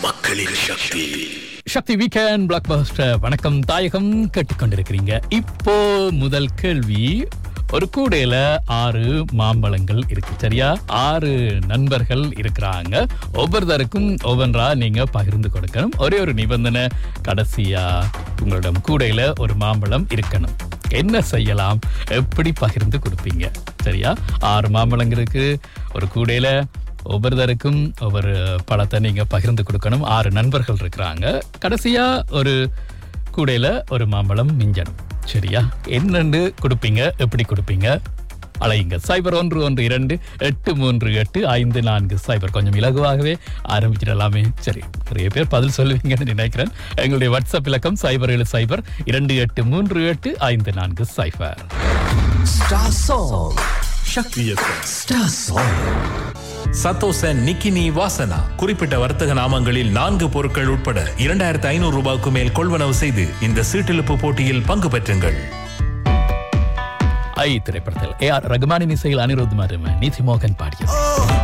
மக்களின் சக்தி Sakthi weekend blockbuster வணக்கம் தாயகம் கேட்டுக்கொண்டிருக்கிறீங்க இப்போ முதல் கேள்வி ஒரு கூடையில ஆறு மாம்பழங்கள் இருக்கு சரியா ஆறு நண்பர்கள் இருக்கிறாங்க ஒவ்வொருத்தருக்கும் ஒவ்வொன்றா நீங்க பகிர்ந்து கொடுக்கணும் ஒரே ஒரு நிபந்தனை கடைசியா உங்களிடம் கூடையில ஒரு மாம்பழம் இருக்கணும் என்ன செய்யலாம் எப்படி பகிர்ந்து கொடுப்பீங்க சரியா ஆறு மாம்பழங்கள் இருக்கு ஒரு கூடையில ஒவ்வொருத்தருக்கும் ஒவ்வொரு பழத்தை நீங்க பகிர்ந்து கொடுக்கணும் ஆறு நண்பர்கள் இருக்கிறாங்க கடைசியா ஒரு கூடையில ஒரு மாம்பழம் மிஞ்சணும் சரியா என்னன்னு கொடுப்பீங்க எப்படி கொடுப்பீங்க அழையுங்க சைபர் ஒன்று ஒன்று இரண்டு எட்டு மூன்று எட்டு ஐந்து நான்கு சைபர் கொஞ்சம் இலகுவாகவே ஆரம்பிச்சிடலாமே சரி நிறைய பேர் பதில் சொல்லுவீங்கன்னு நினைக்கிறேன் எங்களுடைய வாட்ஸ்அப் இலக்கம் சைபர் ஏழு சைபர் இரண்டு எட்டு மூன்று எட்டு ஐந்து நான்கு cipher star song Sakthi star song சத்தோசன் நிக்கினி வாசனா குறிப்பிட்ட வர்த்தக நாமங்களில் நான்கு பொருட்கள் உட்பட இரண்டாயிரத்து ஐநூறு ரூபாய்க்கு மேல் கொள்வனவு செய்து இந்த சீட்டிழுப்பு போட்டியில் பங்கு பெற்றுங்கள் ஐ திரைப்படத்தில் ஏ ஆர் ரகுமானின் இசையில் அனிருத் மற்றும் நீதி மோகன் பாடியது